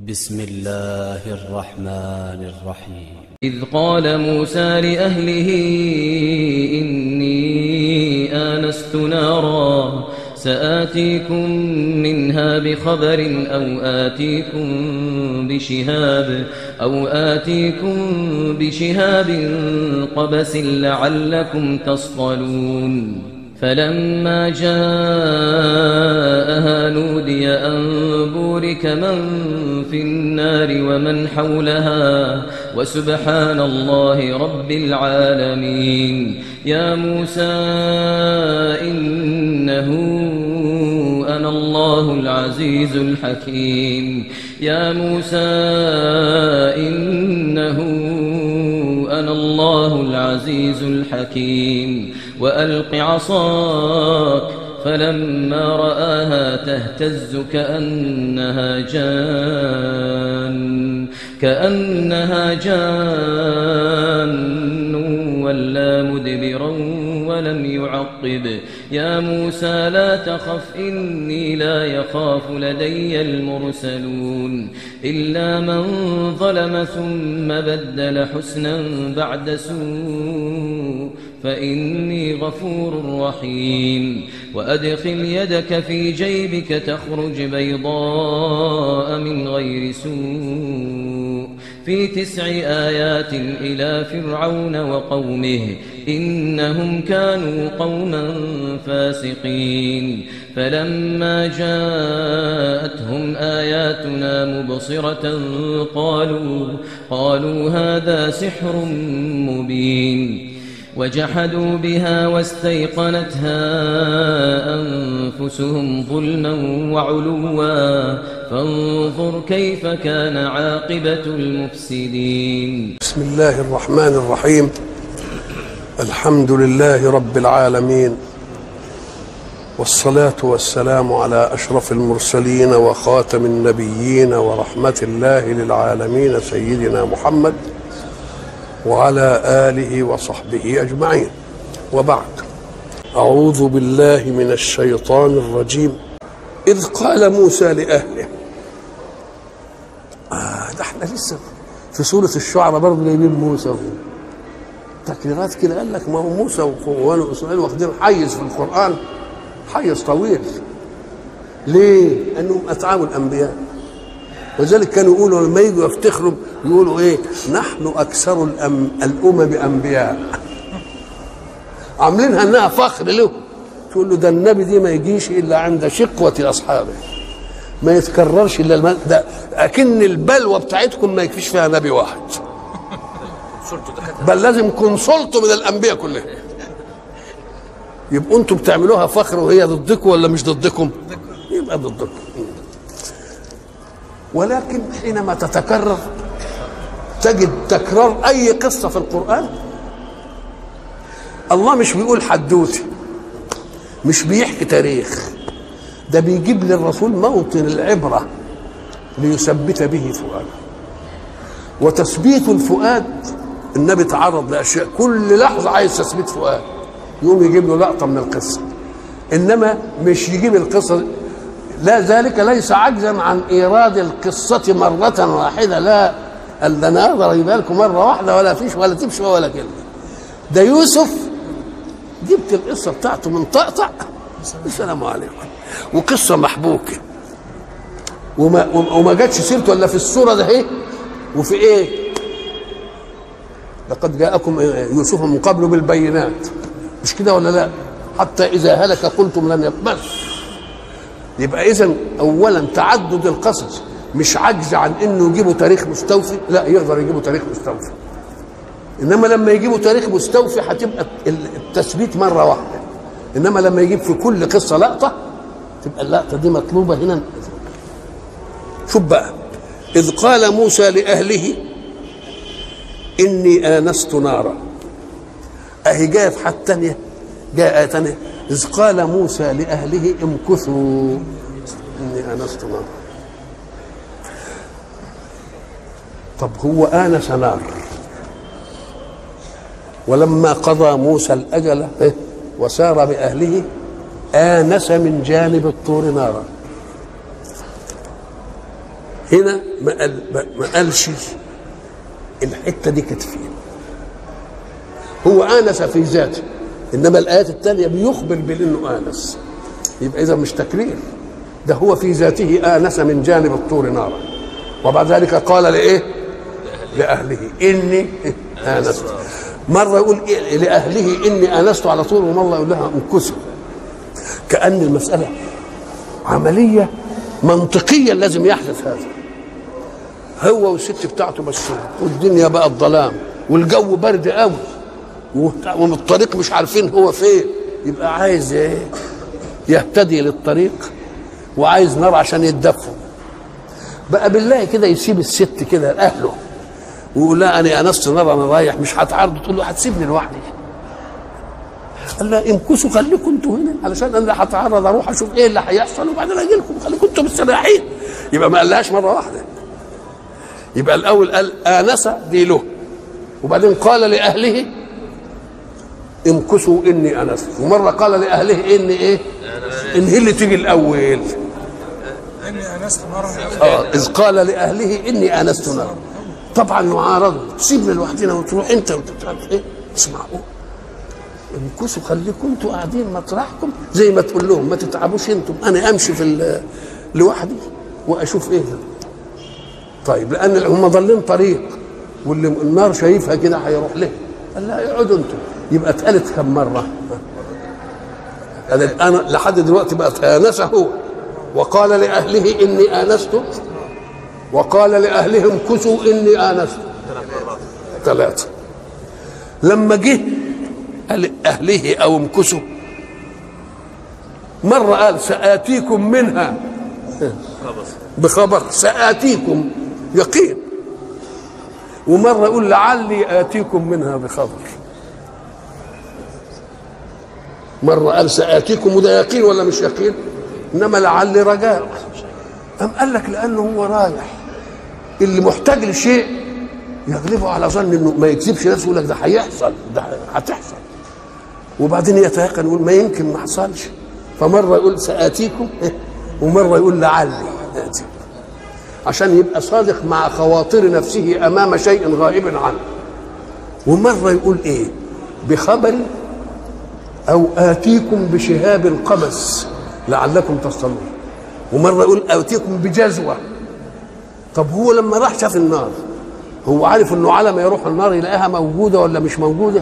بسم الله الرحمن الرحيم إذ قال موسى لأهله إني آنست نارا سآتيكم منها بخبر أو آتيكم بشهاب أو آتيكم بشهاب قبس لعلكم تصطلون فلما جاءها نودي أن بورك من في النار ومن حولها وسبحان الله رب العالمين يا موسى إنه أنا الله العزيز الحكيم يا موسى إنه أنا الله العزيز الحكيم وألق عصاك فلما رآها تهتز كأنها جان كأنها جان ولا مدبرا ولم يعقب يا موسى لا تخف إني لا يخاف لدي المرسلون إلا من ظلم ثم بدل حسنا بعد سوء فإني غفور رحيم وأدخل يدك في جيبك تخرج بيضاء من غير سوء في تسع آيات إلى فرعون وقومه إنهم كانوا قوما فاسقين فلما جاءتهم آياتنا مبصرة قالوا قالوا هذا سحر مبين وجحدوا بها واستيقنتها أنفسهم ظلما وعلوا فانظر كيف كان عاقبة المفسدين بسم الله الرحمن الرحيم الحمد لله رب العالمين والصلاة والسلام على أشرف المرسلين وخاتم النبيين ورحمة الله للعالمين سيدنا محمد وعلى آله وصحبه أجمعين وبعد أعوذ بالله من الشيطان الرجيم إذ قال موسى لأهله آه ده احنا لسه في سورة الشعراء برضه جايبين موسى تكريرات كده قال لك ما هو موسى وبنو إسرائيل واخدين حيز في القرآن حيز طويل ليه؟ لأنهم أتعاموا الأنبياء وذلك كانوا يقولوا لما يجوا يفتخروا يقولوا ايه نحن اكثر الأم الامم انبياء عاملينها انها فخر له تقول له ده النبي دي ما يجيش الا عند شقوه اصحابه ما يتكررش الا الم... ده اكن البلوه بتاعتكم ما يكفيش فيها نبي واحد بل لازم كونسلتوا من الانبياء كلهم يبقوا انتم بتعملوها فخر وهي ضدكم ولا مش ضدكم يبقى ضدكم ولكن حينما تتكرر تجد تكرار اي قصه في القران الله مش بيقول حدوته مش بيحكي تاريخ ده بيجيب للرسول موطن العبره ليثبت به فؤاده وتثبيت الفؤاد النبي تعرض لاشياء كل لحظه عايز تثبيت فؤاد يقوم يجيب له لقطه من القصه انما مش يجيب القصه لا ذلك ليس عجزا عن ايراد القصه مره واحده لا قال ده انا اقدر اجيبها لكم مره واحده ولا فيش ولا تمشي ولا كلمه ده يوسف جبت القصه بتاعته من طقطق السلام عليكم وقصه محبوكه وما وما جاتش سيرته الا في السوره ده ايه وفي ايه لقد جاءكم يوسف من قبل بالبينات مش كده ولا لا حتى اذا هلك قلتم لن يقبل يبقى اذا اولا تعدد القصص مش عجز عن انه يجيبوا تاريخ مستوفي لا يقدر يجيبوا تاريخ مستوفي انما لما يجيبوا تاريخ مستوفي هتبقى التثبيت مره واحده انما لما يجيب في كل قصه لقطه تبقى اللقطه دي مطلوبه هنا شوف بقى اذ قال موسى لاهله اني انست نارا اهي جايه في حد ثانيه جاء آية ثانيه إذ قال موسى لأهله امكثوا إني آنست نارا طب هو آنس نار ولما قضى موسى الأجل وسار بأهله آنس من جانب الطور نارا هنا ما قال ما قالش الحته دي كانت فين هو انس في ذاته انما الايات الثانيه بيخبر بانه انس يبقى اذا مش تكرير ده هو في ذاته انس من جانب الطور نارا وبعد ذلك قال لايه لاهله اني انست مره يقول إيه لاهله اني انست على طول ومره يقول لها انكسوا كان المساله عمليه منطقيا لازم يحدث هذا هو والست بتاعته ماشيين والدنيا بقى الظلام والجو برد قوي ومن الطريق مش عارفين هو فين يبقى عايز ايه يهتدي للطريق وعايز نار عشان يتدفوا بقى بالله كده يسيب الست كده لاهله ويقول لها انا انست نار انا رايح مش هتعرض تقول له هتسيبني لوحدي قال لها امكسوا خليكم انتوا هنا علشان انا هتعرض اروح اشوف ايه اللي هيحصل وبعدين اجي لكم خليكم انتوا مستريحين يبقى ما قالهاش مره واحده يبقى الاول قال انس دي له وبعدين قال لاهله امكثوا اني انست ومره قال لاهله اني ايه ان هي اللي تيجي الاول اني انست نارا اه اذ قال لاهله اني انست نارا طبعا معارضه تسيبنا لوحدنا وتروح انت وتعرف ايه اسمعوا امكثوا خليكم انتوا قاعدين مطرحكم زي ما تقول لهم ما تتعبوش انتم انا امشي في ال- لوحدي واشوف ايه ده. طيب لان هم ضالين طريق واللي النار شايفها كده هيروح له قال لا اقعدوا انتم يبقى اتقالت كم مره قالت انا لحد دلوقتي بقت انسه هو وقال لاهله اني انست وقال لاهلهم كسوا اني انست ثلاثه لما جه قال اهله او امكسوا مره قال ساتيكم منها بخبر ساتيكم يقين ومره يقول لعلي اتيكم منها بخبر مره قال ساتيكم وده يقين ولا مش يقين انما لعلي رجاء أم قال لك لانه هو رايح اللي محتاج لشيء يغلبه على ظن انه ما يكذبش نفسه يقول لك ده هيحصل ده هتحصل وبعدين يتيقن يقول ما يمكن ما حصلش فمره يقول ساتيكم ومره يقول لعلي اتيكم عشان يبقى صادق مع خواطر نفسه امام شيء غائب عنه ومره يقول ايه بخبر او اتيكم بشهاب قبس لعلكم تصطلون ومره يقول اتيكم بجزوه طب هو لما راح شاف النار هو عارف انه على ما يروح النار يلاقيها موجوده ولا مش موجوده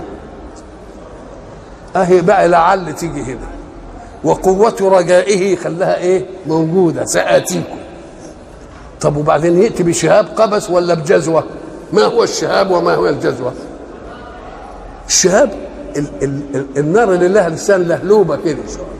اهي بقى لعل تيجي هنا وقوة رجائه خلاها ايه موجودة سآتيكم طب وبعدين يأتي بشهاب قبس ولا بجزوة ما هو الشهاب وما هو الجزوة الشهاب ال ال ال النار اللي لها لسان لهلوبة كده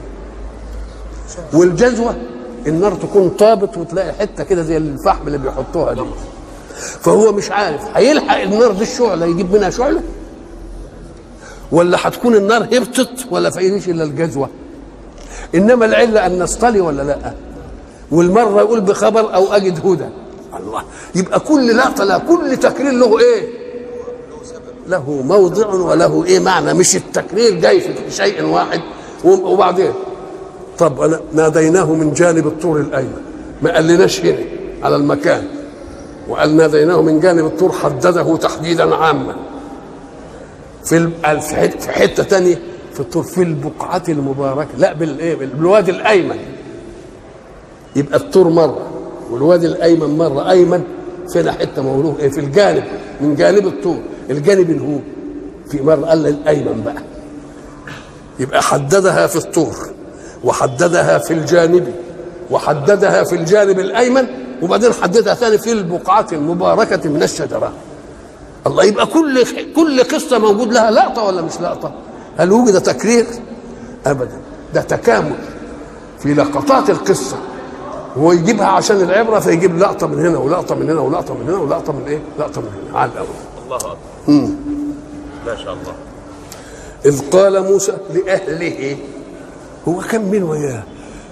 والجزوة النار تكون طابت وتلاقي حتة كده زي الفحم اللي بيحطوها دي فهو مش عارف هيلحق النار دي الشعلة يجيب منها شعلة ولا هتكون النار هبطت ولا فايدش الا الجزوه انما العله ان نصطلي ولا لا والمره يقول بخبر او اجد هدى الله يبقى كل لقطه لا كل تكرير له ايه له موضع وله ايه معنى مش التكرير جاي في شيء واحد وبعدين طب أنا ناديناه من جانب الطور الايمن ما قالناش هنا على المكان وقال ناديناه من جانب الطور حدده تحديدا عاما في ال- في حته في حته ثانيه في الطور في البقعه المباركه لا بالايه بالوادي الايمن يبقى الطور مره والوادي الايمن مره ايمن فين حته مولوه ايه في الجانب من جانب الطور الجانب اللي هو في مره قال الايمن بقى يبقى حددها في الطور وحددها في الجانب وحددها في الجانب الايمن وبعدين حددها ثاني في البقعه المباركه من الشجره الله يبقى كل كل قصه موجود لها لقطه ولا مش لقطه؟ هل وجد تكرير؟ ابدا ده تكامل في لقطات القصه هو يجيبها عشان العبره فيجيب لقطه من هنا ولقطه من هنا ولقطه من هنا ولقطه من ايه؟ لقطه من هنا على الاول الله اكبر ما شاء الله اذ قال موسى لاهله هو كان من وياه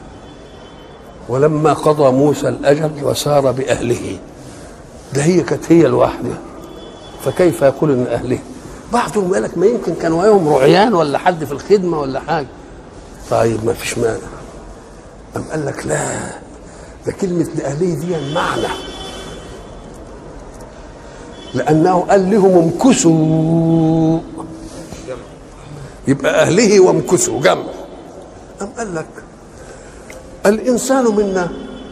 ولما قضى موسى الاجل وسار باهله ده هي كانت هي الواحده فكيف يقول ان اهله بعضهم قال لك ما يمكن كان وياهم رعيان ولا حد في الخدمه ولا حاجه طيب ما فيش مانع أم قال لك لا ده كلمة لأهله دي معنى لانه قال لهم امكثوا يبقى اهله وامكثوا جمع أم قال لك الانسان منا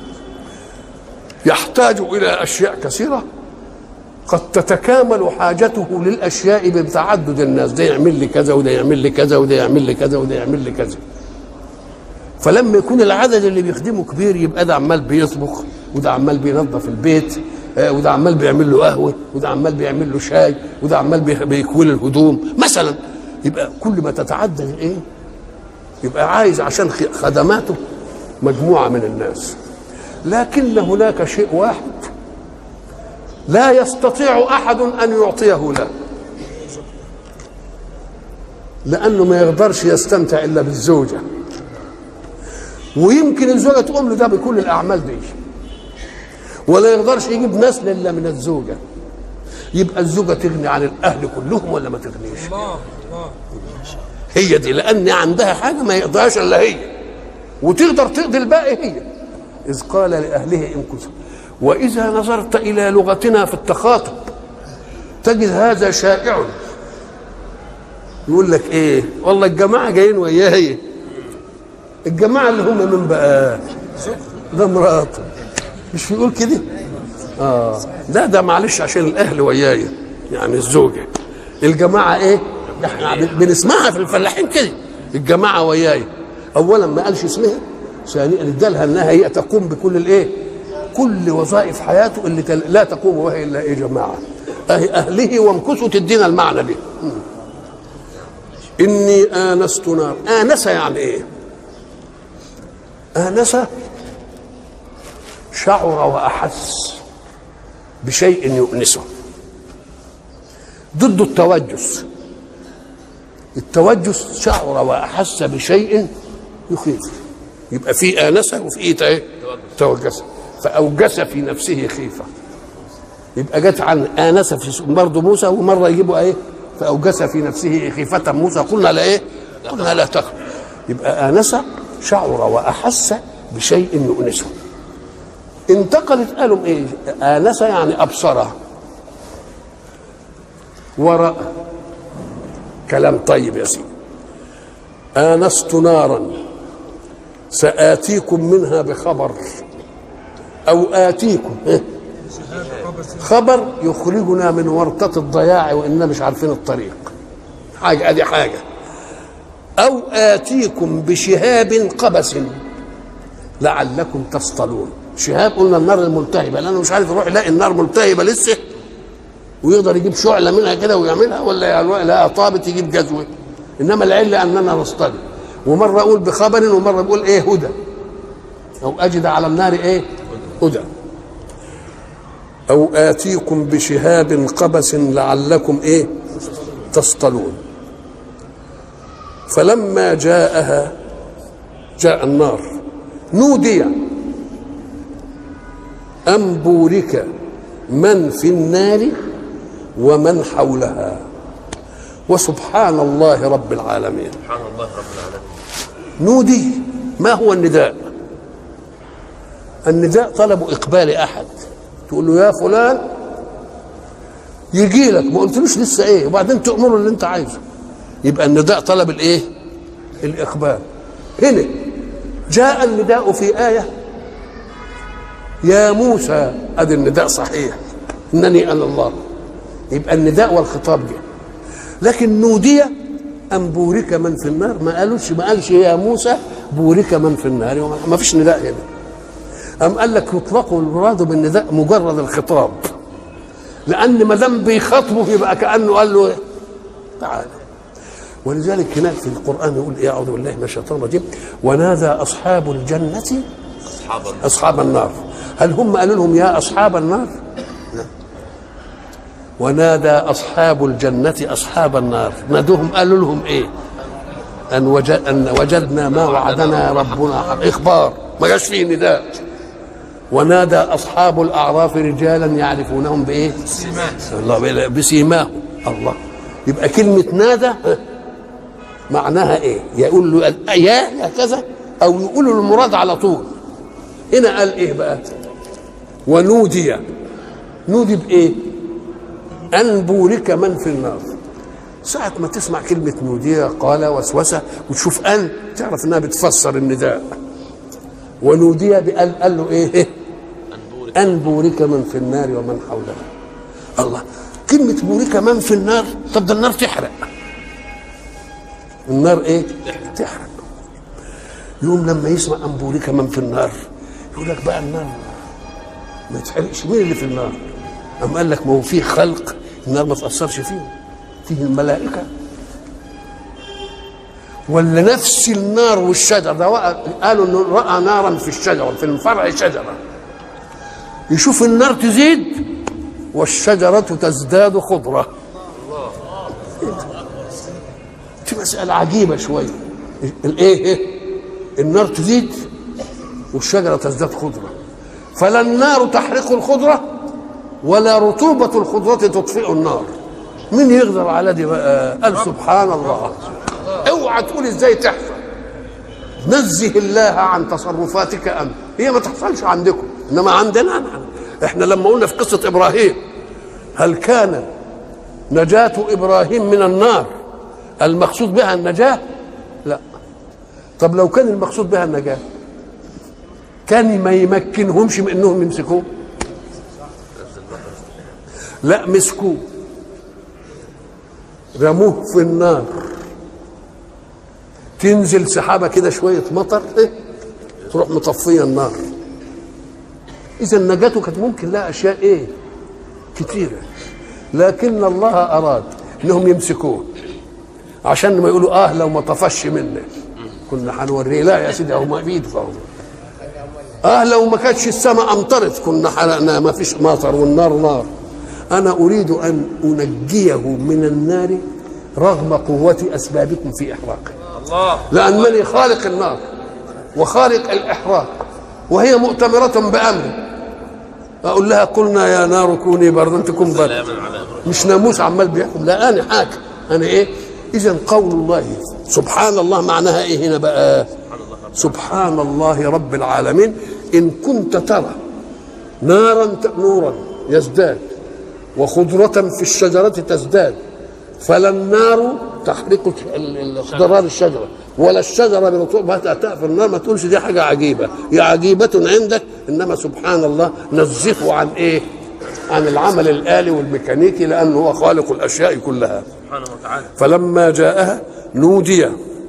يحتاج الى اشياء كثيره قد تتكامل حاجته للاشياء بتعدد الناس ده يعمل لي كذا وده يعمل لي كذا وده يعمل لي كذا وده يعمل لي كذا فلما يكون العدد اللي بيخدمه كبير يبقى ده عمال بيطبخ وده عمال بينظف البيت آه، وده عمال بيعمل له قهوه وده عمال بيعمل له شاي وده عمال بي- بيكوي الهدوم مثلا يبقى كل ما تتعدد الايه يبقى عايز عشان خ- خدماته مجموعه من الناس لكن هناك شيء واحد لا يستطيع احد ان يعطيه له لانه ما يقدرش يستمتع الا بالزوجه ويمكن الزوجه تقوم له ده بكل الاعمال دي ولا يقدرش يجيب نسل الا من الزوجه يبقى الزوجه تغني عن الاهل كلهم ولا ما تغنيش الله الله هي دي لان عندها حاجه ما يقدرهاش الا هي وتقدر تقضي الباقي هي اذ قال لاهله امكثوا واذا نظرت الى لغتنا في التخاطب تجد هذا شائع يقول لك ايه والله الجماعه جايين وياه هي الجماعه اللي هم من بقى ده مراته مش بيقول كده اه لا ده معلش عشان الاهل وياي يعني الزوجه الجماعه ايه احنا بنسمعها في الفلاحين كده الجماعه وياي اولا ما قالش اسمها ثانيا ادالها انها هي تقوم بكل الايه كل وظائف حياته اللي تل... لا تقوم وهي الا ايه جماعه أهي اهله وامكثوا تدينا المعنى ده مم. اني انست نار انس يعني ايه انس شعر واحس بشيء يؤنسه ضد التوجس التوجس شعر واحس بشيء يخيف يبقى في انسه وفي ايه توجس فاوجس في نفسه خيفه يبقى جت عن انس في برضه موسى ومره يجيبوا ايه فاوجس في نفسه خيفه موسى قلنا لا ايه قلنا لا تخف يبقى انس شعر واحس بشيء يؤنسه انتقلت قالوا ايه انس يعني ابصره ورأى كلام طيب يا سيدي آنست نارا سآتيكم منها بخبر أو آتيكم إيه؟ خبر يخرجنا من ورطة الضياع وإننا مش عارفين الطريق حاجة أدي حاجة أو آتيكم بشهاب قبس لعلكم تصطلون شهاب قلنا النار الملتهبة لأنه مش عارف يروح يلاقي النار ملتهبة لسه ويقدر يجيب شعلة منها كده ويعملها ولا لا طابت يجيب جزوة إنما العلة أننا نصطلي ومرة أقول بخبر ومرة بقول إيه هدى أو أجد على النار إيه هدى أو آتيكم بشهاب قبس لعلكم إيه تصطلون فلما جاءها جاء النار نودي أن بورك من في النار ومن حولها وسبحان الله رب العالمين سبحان الله رب العالمين نودي ما هو النداء النداء طلب اقبال احد تقول له يا فلان يجي لك ما قلتلوش لسه ايه وبعدين تامره اللي انت عايزه يبقى النداء طلب الايه الاقبال هنا جاء النداء في ايه يا موسى ادي النداء صحيح انني انا الله يبقى النداء والخطاب جه لكن نودي ان بورك من في النار ما قالوش ما قالش يا موسى بورك من في النار وما- ما فيش نداء هنا أم قال لك يطلق المراد بالنداء مجرد الخطاب لأن ما دام بيخاطبه يبقى كأنه قال له إيه؟ تعالى ولذلك هناك في القرآن يقول إيه أعوذ بالله من الشيطان الرجيم ونادى أصحاب الجنة اصحاب النار أصحاب النار هل هم قالوا لهم يا أصحاب النار لا. ونادى أصحاب الجنة أصحاب النار نادوهم قالوا لهم إيه أن, وجد أن وجدنا ما وعدنا ربنا حق إخبار ما جاش فيه نداء ونادى أصحاب الأعراف رجالا يعرفونهم بإيه الله بسيماهم الله يبقى كلمة نادى ها، معناها إيه يقول له يا يا كذا أو يقول له المراد على طول هنا قال ايه بقى ونودي نودي بايه أن بورك من في النار ساعة ما تسمع كلمة نودية قال وسوسة وتشوف أن تعرف إنها بتفسر النداء ونودي بقال قال له إيه أن بورك من في النار ومن حولها الله كلمة بورك من في النار طب ده النار تحرق النار إيه تحرق يوم لما يسمع أن بورك من في النار يقول لك بقى النار ما يتحرقش مين اللي في النار أم قال لك ما هو فيه خلق النار ما تأثرش فيه فيه الملائكة ولا نفس النار والشجر ده وقع- قالوا انه راى نارا في الشجره في الفرع شجره يشوف النار تزيد والشجره تزداد خضره دي مساله عجيبه شويه الايه إيه؟ النار تزيد والشجره تزداد خضره فلا النار تحرق الخضره ولا رطوبه الخضره تطفئ النار مين يقدر على دي بقى قال سبحان الله اوعى تقول ازاي تحصل نزه الله عن تصرفاتك انت هي ما تحصلش عندكم انما عندنا نحن احنا لما قلنا في قصه ابراهيم هل كان نجاة ابراهيم من النار المقصود بها النجاة؟ لا طب لو كان المقصود بها النجاة كان ما يمكنهمش من انهم يمسكوه لا مسكوه رموه في النار تنزل سحابه كده شويه مطر إيه؟ تروح مطفيه النار اذا نجاته كانت ممكن لها اشياء ايه كتيره لكن الله اراد انهم يمسكوه عشان ما يقولوا اه لو ما طفش منه كنا هنوريه لا يا سيدي هو ما بيده فهو اه لو ما كانتش السماء امطرت كنا حرقنا ما فيش مطر والنار نار انا اريد ان انجيه من النار رغم قوه اسبابكم في احراقه الله لأنني خالق النار وخالق الإحراق وهي مؤتمرة بأمري أقول لها قلنا يا نار كوني بردا تكون برد سلاما على ابراهيم مش ناموس عمال بيحكم لا أنا حاكم أنا إيه إذا قول الله سبحان الله معناها إيه هنا بقى سبحان الله رب العالمين إن كنت ترى نارا ت- نورا يزداد وخضرة في الشجرة تزداد فلا النار تحرق ال- ال- خضران الشجرة ولا الشجرة برطوبتها تأفر النار ما تقولش دي حاجة عجيبة هي عجيبة عندك إنما سبحان الله نزهه عن إيه عن العمل الآلي والميكانيكي لأنه هو خالق الأشياء كلها سبحانه وتعالى فلما جاءها نودي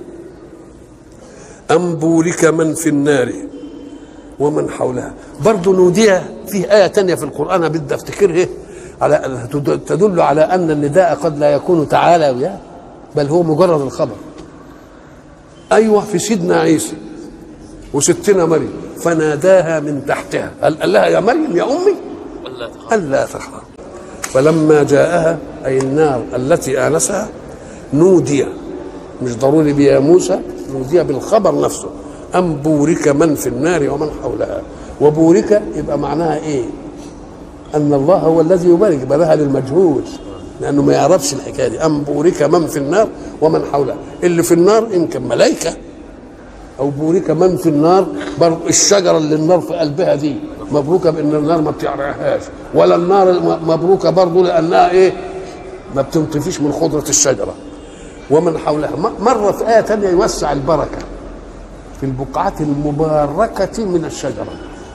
أن بورك من في النار ومن حولها برضه نودي فيه آية تانية في القرآن بدي أفتكرها على تدل على أن النداء قد لا يكون تعالى بل هو مجرد الخبر أيوة في سيدنا عيسى وستنا مريم فناداها من تحتها قال قال لها يا مريم يا أمي الا تخاف ألا تخاف فلما جاءها أي النار التي آنسها نودي مش ضروري بيا موسى نودي بالخبر نفسه أم بورك من في النار ومن حولها وبورك يبقى معناها إيه أن الله هو الذي يبارك بلها للمجهول لأنه ما يعرفش الحكاية دي أم بورك من في النار ومن حولها اللي في النار يمكن ملائكة او بورك من في النار برضه الشجره اللي النار في قلبها دي مبروكه بان النار ما بتعرقهاش ولا النار الم- مبروكه برضه لانها ايه ما بتنطفيش من خضره الشجره ومن حولها م- مره في ايه تانية يوسع البركه في البقعات المباركه من الشجره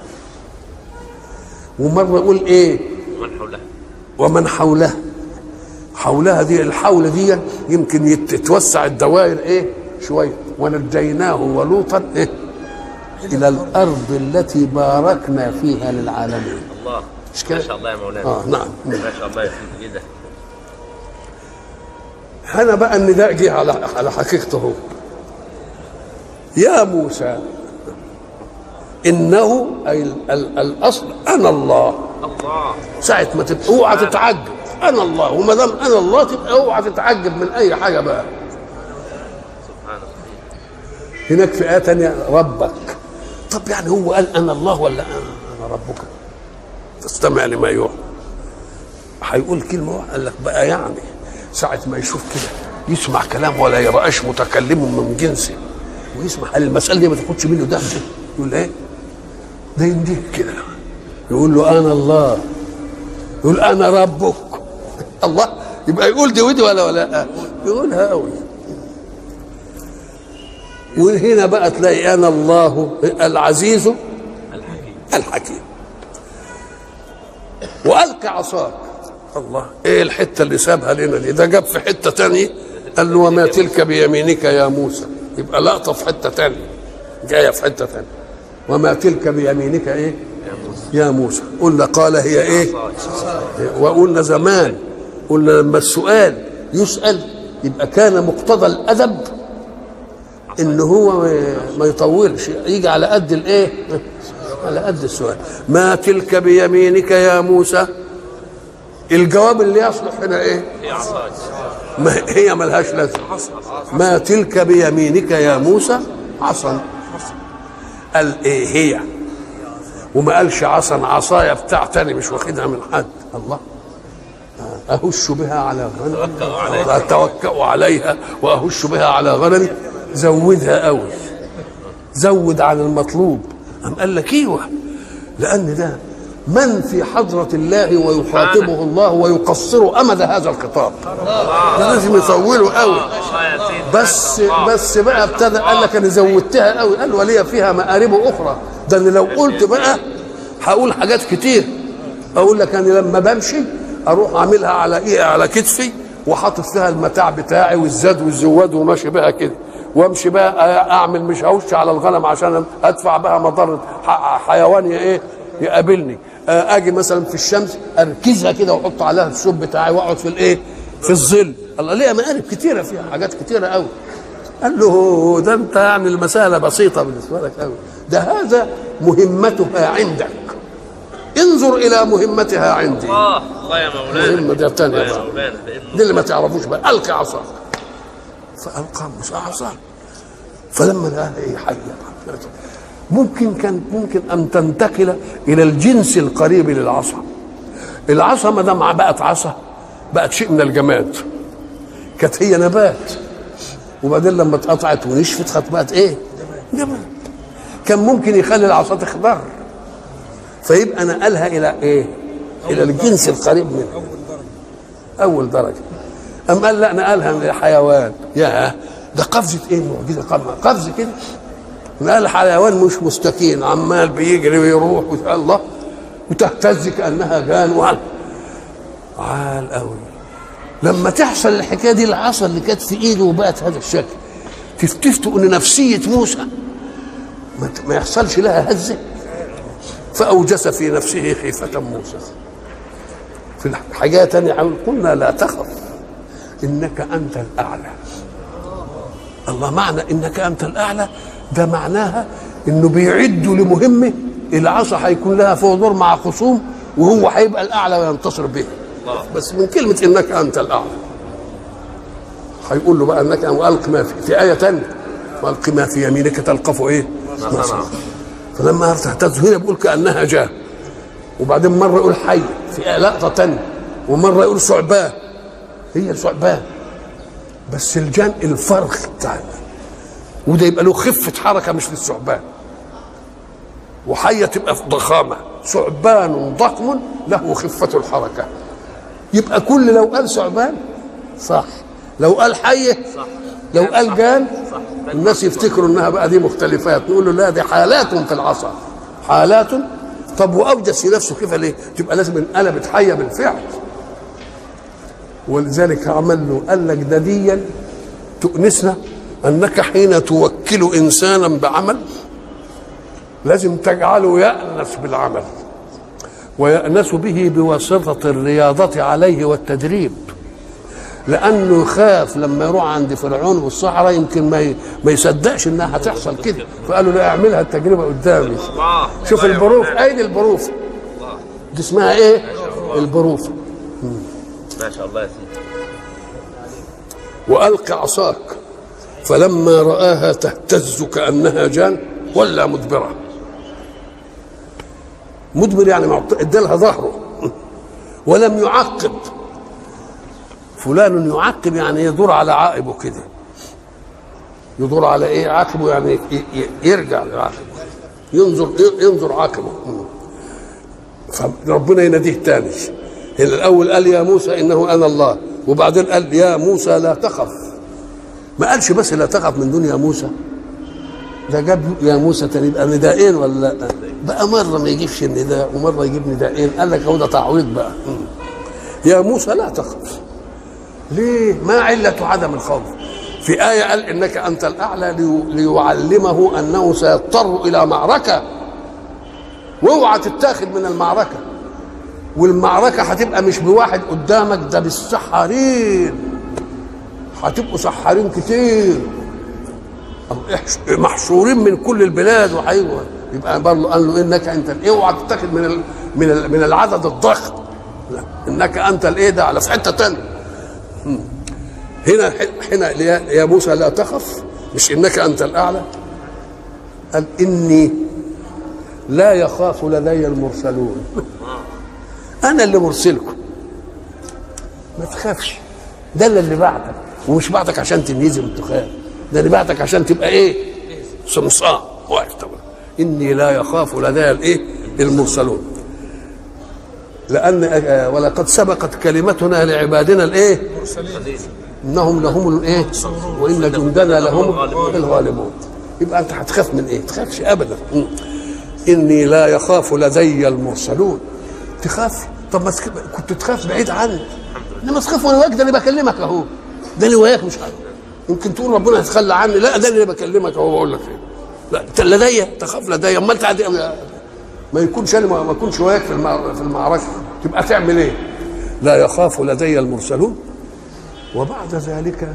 ومره يقول ايه ومن حولها ومن حولها حولها دي الحول دي يمكن يت- تتوسع الدوائر ايه شويه ونجيناه ولوطا ايه الى الارض التي باركنا فيها للعالمين الله مش كده؟ ما شاء الله يا مولانا اه نعم ما شاء الله يا سيدي كده هنا بقى النداء جه على على حقيقته هو يا موسى انه اي ال- ال- الاصل انا الله الله ساعة ما تبقى اوعى تتعجب انا الله وما دام انا الله تبقى اوعى تتعجب من اي حاجه بقى سبحانه هناك في آية تانية ربك طب يعني هو قال أنا الله ولا أنا, أنا ربك تستمع لما يوحى هيقول كلمة واحدة قال لك بقى يعني ساعة ما يشوف كده يسمع كلام ولا يرآش متكلم من جنسه ويسمع قال المسألة دي ما تاخدش منه ده يقول ايه ده ينديه كده يقول له أنا الله يقول أنا ربك الله يبقى يقول دي ودي ولا ولا يقولها قوي وهنا بقى تلاقي انا الله العزيز الحكيم والقى عصاك الله ايه الحته اللي سابها لنا دي ده جاب في حته تانية قال له وما تلك بيمينك يا موسى يبقى لقطه في حته تانية جايه في حته تانية وما تلك بيمينك ايه يا موسى قلنا قال هي ايه وقلنا زمان قلنا لما السؤال يسأل يبقى كان مقتضى الأدب إن هو ما- ما يطولش يجي على قد الإيه على قد السؤال ما تلك بيمينك يا موسى الجواب اللي يصلح هنا ايه ما هي ملهاش لازمه ما تلك بيمينك يا موسى عصا قال ايه هي وما قالش عصا عصايا بتاع تاني مش واخدها من حد الله اهش بها على غنم اتوكا عليها واهش بها على غنم زودها قوي زود عن المطلوب أم قال لك ايوه لان ده من في حضرة الله ويخاطبه الله ويقصر أمد هذا الخطاب ده لازم يطوله قوي بس بس بقى ابتدى قال لك انا زودتها قوي قال ولي فيها مآرب اخرى ده انا لو قلت بقى هقول حاجات كتير اقول لك انا لما بمشي اروح اعملها على ايه على كتفي وحاطط فيها المتاع بتاعي والزاد والزواد وماشي بها كده وامشي بقى اعمل مش هوش على الغنم عشان ادفع بقى مضره ح- حيوان ي- ايه يقابلني آه، اجي مثلا في الشمس اركزها كده واحط عليها الثوب بتاعي واقعد في الايه في الظل الله ليه مقارب كتيره فيها حاجات كتيره قوي قال له ده انت يعني المساله بسيطه بالنسبه لك قوي ده هذا مهمتها عندك انظر الى مهمتها عندي الله الله يا مولانا مهمه ده تانية الله يا بقى مولانا لأنه دي اللي ما تعرفوش بقى القي عصاك فالقى موسى عصاه فلما لقاها ايه حيه ممكن كان ممكن ان تنتقل الى الجنس القريب للعصا العصا ما دام بقت عصا بقت شيء من الجماد كانت هي نبات وبعدين لما اتقطعت ونشفت خدت بقت ايه؟ جماد كان ممكن يخلي العصا تخضر فيبقى نقلها الى ايه؟ الى الجنس القريب منها اول درجه ام قال لا نقلها للحيوان يا ده قفزه ايه معجزه قم- قفز كده نقل حيوان مش مستكين عمال بيجري ويروح وش- الله وتهتز كانها جان وعل عال قوي لما تحصل الحكايه دي العصا اللي كانت في ايده وبقت هذا الشكل تفتفتوا ان نفسيه موسى ما ت- ما يحصلش لها هزه فاوجس في نفسه خيفه موسى في حاجه تانية حاول قلنا لا تخف انك انت الاعلى الله معنى انك انت الاعلى ده معناها انه بيعدوا لمهمه العصا هيكون لها فوق دور مع خصوم وهو هيبقى الاعلى وينتصر به بس من كلمه انك انت الاعلى هيقول له بقى انك والق ما في في ايه تانية والق ما في يمينك تلقف ايه؟ ما صنع. فلما تهتز هنا بيقول كانها جاه وبعدين مره يقول حي في لقطه تانية ومره يقول ثعبان هي ثعبان بس الجان الفرخ بتاعنا وده يبقى له خفه حركه مش للثعبان وحيه تبقى في ضخامه ثعبان ضخم له خفه الحركه يبقى كل لو قال ثعبان صح لو قال حيه لو قال جان الناس يفتكروا انها بقى دي مختلفات نقول له لا دي حالات في العصا حالات طب واوجس في نفسه كيف ليه؟ تبقى لازم انقلبت حيه بالفعل ولذلك عمل له قال لك ده ديا تؤنسنا انك حين توكل انسانا بعمل لازم تجعله يأنس بالعمل ويأنس به بواسطة الرياضة عليه والتدريب لأنه يخاف لما يروح عند فرعون والصحراء يمكن ما ي- ما يصدقش إنها هتحصل كده فقالوا لا اعملها التجربة قدامي الله شوف الله يا البروف مولانا. أين البروف دي اسمها إيه البروف ما شاء الله يا سيدي وألق عصاك فلما رآها تهتز كأنها جان ولا مدبرة مدبر يعني معط- ادالها ظهره ولم يعقب فلان يعقب يعني يدور على عائبه كده يدور على ايه عاقبه يعني ي- ي- يرجع لعاقبه ينظر ينظر عاقبه فربنا يناديه تاني هنا الاول قال يا موسى انه انا الله وبعدين قال يا موسى لا تخف ما قالش بس لا تخف من دون يا موسى ده جاب يا موسى تاني يبقى نداءين ولا لا بقى مره ما يجيبش النداء ومره يجيب نداءين قال لك هو ده تعويض بقى مم. يا موسى لا تخف ليه ما علة عدم الخوف في آية قال إنك أنت الأعلى لي- ليعلمه أنه سيضطر إلى معركة واوعى تتاخد من المعركة والمعركة هتبقى مش بواحد قدامك ده بالسحارين هتبقوا سحارين كتير إحش- محشورين من كل البلاد وهيبقوا يبقى برضه قال له انك انت ال- اوعى تتاخد من ال من ال من العدد الضخم لا انك انت الايه ده على في حته تانيه مم. هنا هنا يا يا موسى لا تخف مش انك انت الاعلى قال اني لا يخاف لدي المرسلون انا اللي مرسلكم ما تخافش ده اللي اللي بعتك ومش بعتك عشان تنهزم تخاف ده اللي بعتك عشان تبقى ايه صمصاء واقف طبعا اني لا يخاف لدي الايه المرسلون لان آه، ولقد سبقت كلمتنا لعبادنا الايه انهم لهم الايه وان جندنا لهم الغالبون يبقى انت هتخاف من ايه تخافش ابدا م. اني لا يخاف لدي المرسلون تخاف طب ما تخ- كنت تخاف بعيد عني انما تخاف وانا واقف ده انا بكلمك اهو ده انا وياك مش عارف يمكن تقول ربنا هيتخلى عني لا ده اللي بكلمك اهو بقول لك ايه لا انت لدي تخاف لدي امال تعدي ما يكونش انا ما ما اكونش وياك في المع- في المعركه تبقى تعمل ايه؟ لا يخاف لدي المرسلون وبعد ذلك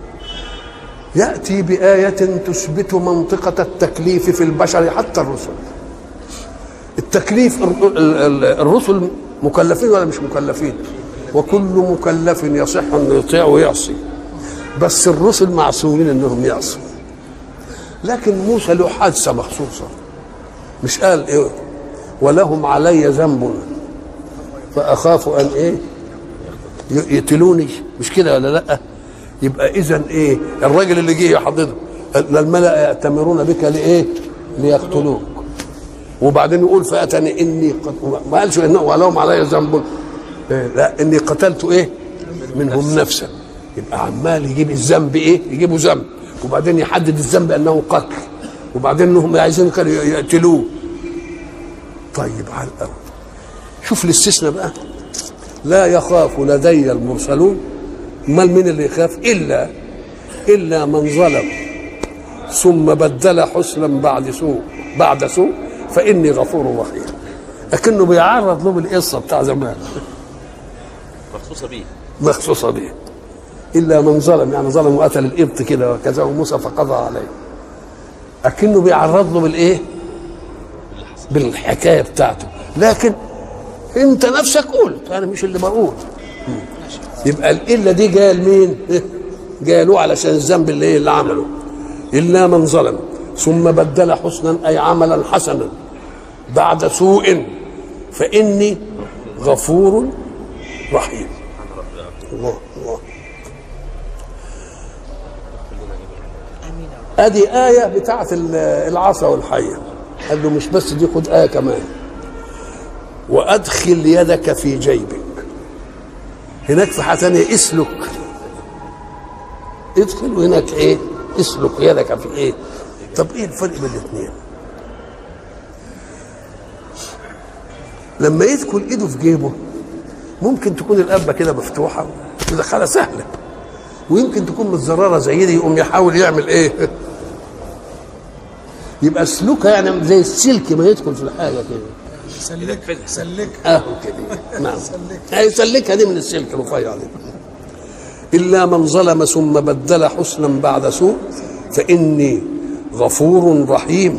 ياتي بايه تثبت منطقه التكليف في البشر حتى الرسل التكليف الر- ال- ال- الرسل مكلفين ولا مش مكلفين وكل مكلف يصح انه يطيع ويعصي بس الرسل معصومين انهم يعصوا لكن موسى له حادثه مخصوصه مش قال ايه ولهم علي ذنب فاخاف ان ايه ي- يقتلوني مش كده ولا لا يبقى اذا ايه الراجل اللي جه يحضره لا الملا يأتمرون بك لايه ليقتلوك وبعدين يقول فاتني اني قد ما قالش انه ولهم علي ذنب إيه لا اني قتلت ايه منهم نفسا يبقى عمال يجيب الذنب ايه يجيبوا ذنب وبعدين يحدد الذنب انه قتل وبعدين انهم عايزين كانوا يقتلوه طيب على الاول شوف الاستثناء بقى لا يخاف لدي المرسلون امال مين اللي يخاف الا الا من ظلم ثم بدل حسنا بعد سوء بعد سوء فاني غفور رحيم لكنه بيعرض له بالقصه بتاع زمان مخصوصه بيه مخصوصه به الا من ظلم يعني ظلم وقتل الابط كده وكذا وموسى فقضى عليه لكنه بيعرض له بالايه بالحكايه بتاعته لكن انت نفسك قلت انا مش اللي بقول يبقى الالا دي جايه لمين جايه له علشان الذنب اللي ايه اللي عمله الا من ظلم ثم بدل حسنا اي عملا حسنا بعد سوء فاني غفور رحيم الله الله ادي ايه بتاعت ال- العصا والحيه قال له مش بس دي خد ايه كمان وادخل يدك في جيبك هناك في حاجه ثانيه اسلك ادخل وهناك ايه اسلك يدك في ايه طب ايه الفرق بين الاثنين لما يدخل ايده في جيبه ممكن تكون القبه كده مفتوحه ودخلها سهله ويمكن تكون متزرره زي دي يقوم يحاول يعمل ايه يبقى سلوكها يعني زي السلك ما يدخل في الحاجه كده سلك سلك اهو كده نعم هيسلكها دي من السلك الرفيع دي الا من ظلم ثم بدل حسنا بعد سوء فاني غفور رحيم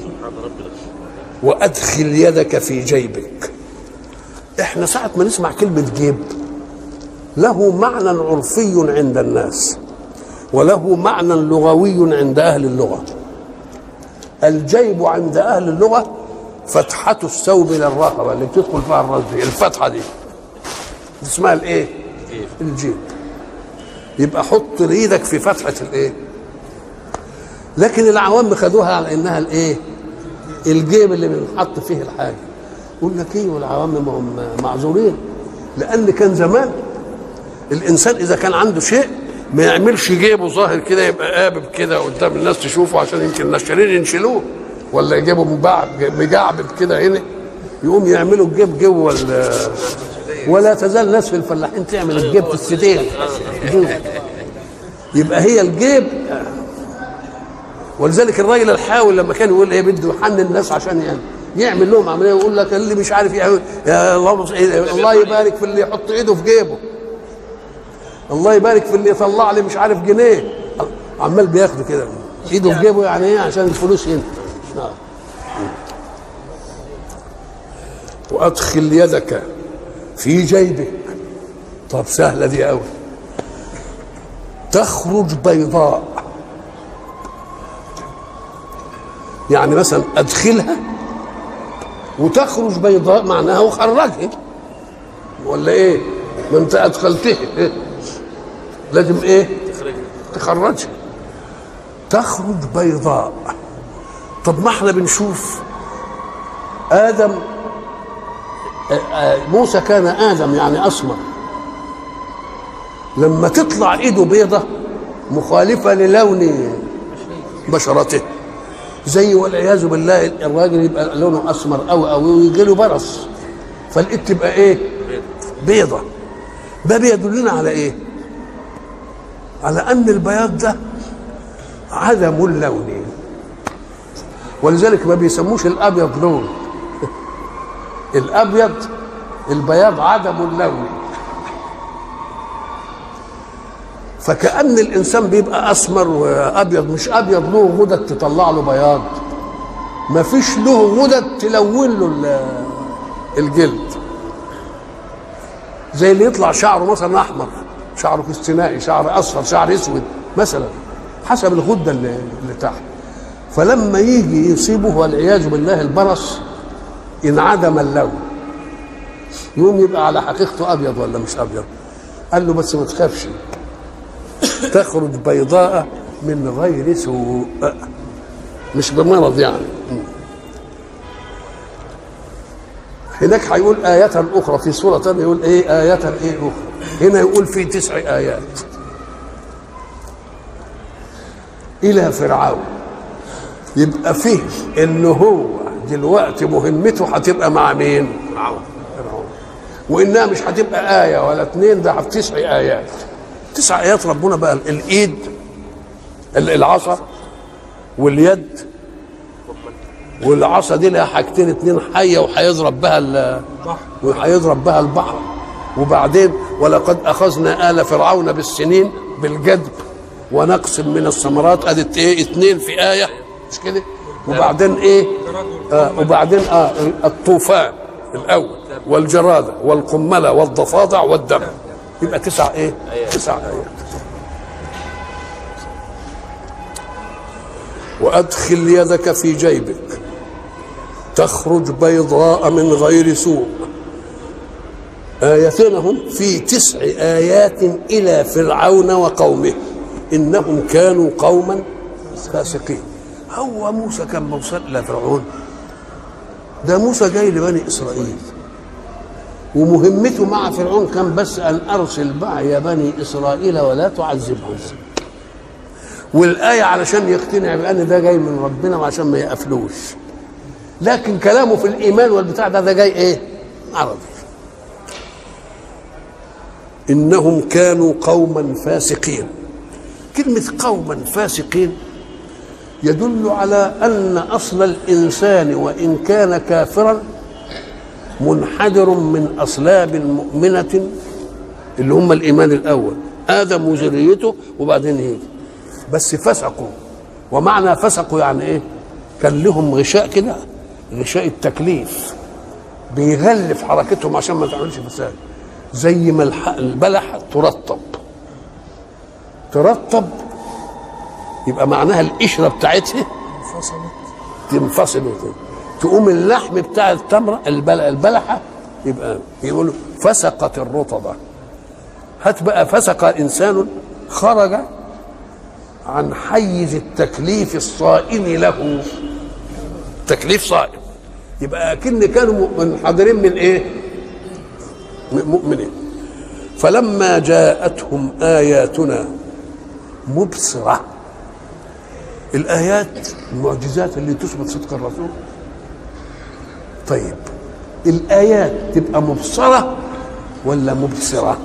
وادخل يدك في جيبك احنا ساعه ما نسمع كلمه جيب له معنى عرفي عند الناس وله معنى لغوي عند اهل اللغه الجيب عند اهل اللغه فتحة الثوب للرقبة اللي بتدخل فيها الراس دي الفتحة دي اسمها الايه؟ الجيب يبقى حط ايدك في فتحة الايه؟ لكن العوام خدوها على انها الايه؟ الجيب اللي بنحط فيه الحاجة يقول لك ايه والعوام ما هم معذورين لان كان زمان الانسان اذا كان عنده شيء ما يعملش جيبه ظاهر كده يبقى قابب كده قدام الناس تشوفه عشان يمكن النشالين ينشلوه ولا يجيبوا مبعب مجعبب كده هنا يقوم يعملوا الجيب جوه ال- ولا تزال ناس في الفلاحين تعمل الجيب في السدين جوه. يبقى هي الجيب ولذلك الراجل الحاول لما كان يقول ايه بده يحن الناس عشان يعني يعمل لهم عمليه ويقول لك اللي مش عارف يعمل يا الله الله يبارك في اللي يحط ايده في جيبه الله يبارك في اللي يطلع لي مش عارف جنيه عمال بياخده كده ايده في جيبه يعني ايه عشان الفلوس هنا نعم وادخل يدك في جيبك طب سهله دي قوي تخرج بيضاء يعني مثلا ادخلها وتخرج بيضاء معناها وخرجها ولا ايه ما انت ادخلتها إيه؟ لازم ايه تخرجها تخرج بيضاء طب ما احنا بنشوف ادم آه، آه، موسى كان ادم يعني اسمر لما تطلع ايده بيضة مخالفة للون بشرته زي والعياذ بالله الراجل يبقى لونه اسمر او او ويجي له برص فالايد تبقى ايه؟ بيضة ده بيدلنا على ايه؟ على ان البياض ده عدم اللون ولذلك ما بيسموش الابيض لون الابيض البياض عدم اللون فكأن الإنسان بيبقى أسمر وأبيض مش أبيض له غدد تطلع له بياض ما فيش له غدد تلون له ال- الجلد زي اللي يطلع شعره مثلا أحمر شعره كستنائي شعر أصفر شعر أسود مثلا حسب الغدة اللي, اللي تحت فلما يجي يصيبه والعياذ بالله البرص انعدم اللون يقوم يبقى على حقيقته أبيض ولا مش أبيض قال له بس ما تخافش تخرج بيضاء من غير سوء مش بمرض يعني هناك هيقول آية أخرى في سورة ثانية يقول إيه آية إيه أخرى هنا يقول في تسع آيات إلى فرعون يبقى فيه إن هو دلوقتي مهمته هتبقى مع مين؟ فرعون فرعون وإنها مش هتبقى آية ولا اتنين ده في تسع آيات تسع آيات ربنا بقى الإيد ال- العصا واليد والعصا دي لها حاجتين اتنين حيه وهيضرب بها ال- وهيضرب بها البحر وبعدين ولقد اخذنا ال فرعون بالسنين بالجدب ونقص من الثمرات ادت ايه اتنين في ايه مش كده وبعدين ايه آه وبعدين اه الطوفان الاول والجراده والقمله والضفادع والدم يبقى تسع ايه تسع ايات وادخل يدك في جيبك تخرج بيضاء من غير سوء آيتين هم في تسع آيات إلى فرعون وقومه إنهم كانوا قوما فاسقين هو موسى كان موصل إلى فرعون ده موسى جاي لبني إسرائيل ومهمته مع فرعون كان بس أن أرسل معي بني إسرائيل ولا تعذبهم والآية علشان يقتنع بأن ده جاي من ربنا وعشان ما يقفلوش لكن كلامه في الإيمان والبتاع ده ده جاي إيه؟ عربي إنهم كانوا قوما فاسقين كلمة قوما فاسقين يدل على أن أصل الإنسان وإن كان كافرا منحدر من أصلاب مؤمنة اللي هم الإيمان الأول آدم وذريته وبعدين يجي بس فسقوا ومعنى فسقوا يعني ايه كان لهم غشاء كده غشاء التكليف بيغلف حركتهم عشان ما تعملش فساد زي ما الح- البلح ترطب ترطب يبقى معناها القشره بتاعتها انفصلت تنفصل وت- تقوم اللحم بتاع التمره البل- البلحه يبقى يقولوا فسقت الرطبه هات بقى فسق انسان خرج عن حيز التكليف الصائم له تكليف صائم يبقى اكن كانوا منحدرين من ايه مؤمنين فلما جاءتهم آياتنا مبصرة الآيات المعجزات اللي تثبت صدق الرسول طيب الآيات تبقى مبصرة ولا مبصرة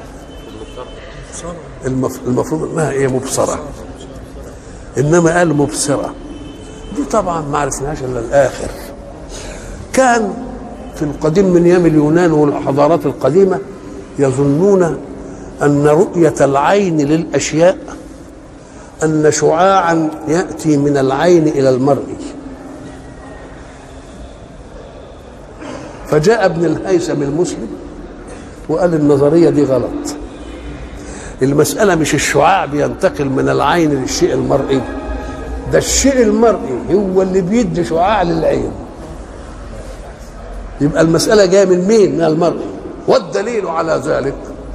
المف... المفروض انها ايه مبصرة انما قال مبصرة دي طبعا ما عرفناهاش الا الاخر كان في القديم من ايام اليونان والحضارات القديمه يظنون ان رؤيه العين للاشياء ان شعاعا ياتي من العين الى المرء فجاء ابن الهيثم المسلم وقال النظريه دي غلط المساله مش الشعاع بينتقل من العين للشيء المرئي ده الشيء المرئي هو اللي بيدي شعاع للعين يبقى المسألة جاية من مين؟ من المرء والدليل على ذلك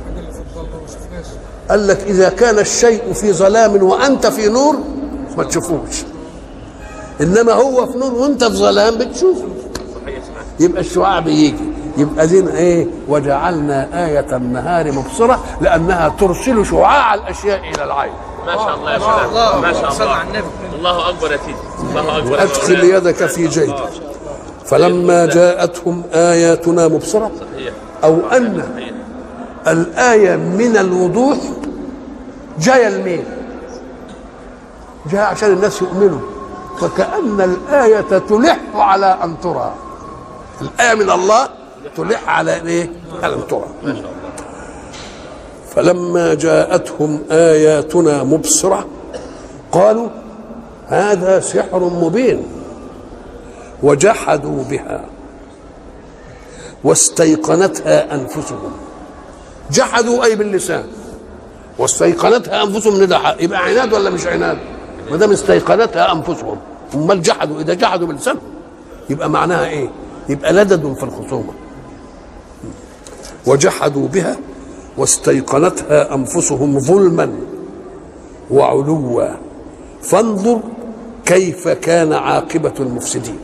قال لك إذا كان الشيء في ظلام وأنت في نور ما تشوفوش إنما هو في نور وأنت في ظلام بتشوفه يبقى الشعاع بيجي يبقى دين ايه وجعلنا آية النهار مبصرة لأنها ترسل شعاع الأشياء إلى العين ما شاء الله يا شباب ما شاء الله الله اكبر يا سيدي الله اكبر أدخل يدك في جيبك فلما جاءتهم آياتنا مبصرة أو أن الآية من الوضوح جاية لمين؟ جاية عشان الناس يؤمنوا فكأن الآية تلح على أن ترى الآية من الله تلح على إيه؟ على أن ترى فلما جاءتهم آياتنا مبصرة قالوا هذا سحر مبين وجحدوا بها واستيقنتها انفسهم جحدوا اي باللسان واستيقنتها انفسهم ان ده حق. يبقى عناد ولا مش عناد ما دام استيقنتها انفسهم امال جحدوا اذا جحدوا بلسانهم يبقى معناها ايه يبقى لدد في الخصومه وجحدوا بها واستيقنتها انفسهم ظلما وعلوا فانظر كيف كان عاقبه المفسدين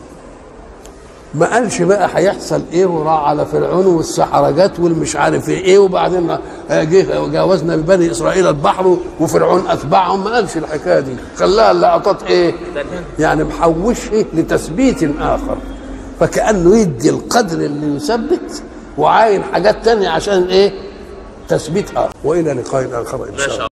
ما قالش بقى هيحصل ايه وراح على فرعون والسحرة جت والمش عارف ايه وبعدين جه جاوزنا ببني اسرائيل البحر وفرعون اتبعهم ما قالش الحكايه دي خلاها اللقطات ايه يعني محوش إيه لتثبيت اخر فكانه يدي القدر اللي يثبت وعاين حاجات تانية عشان ايه تثبيت اخر والى لقاء اخر ان شاء الله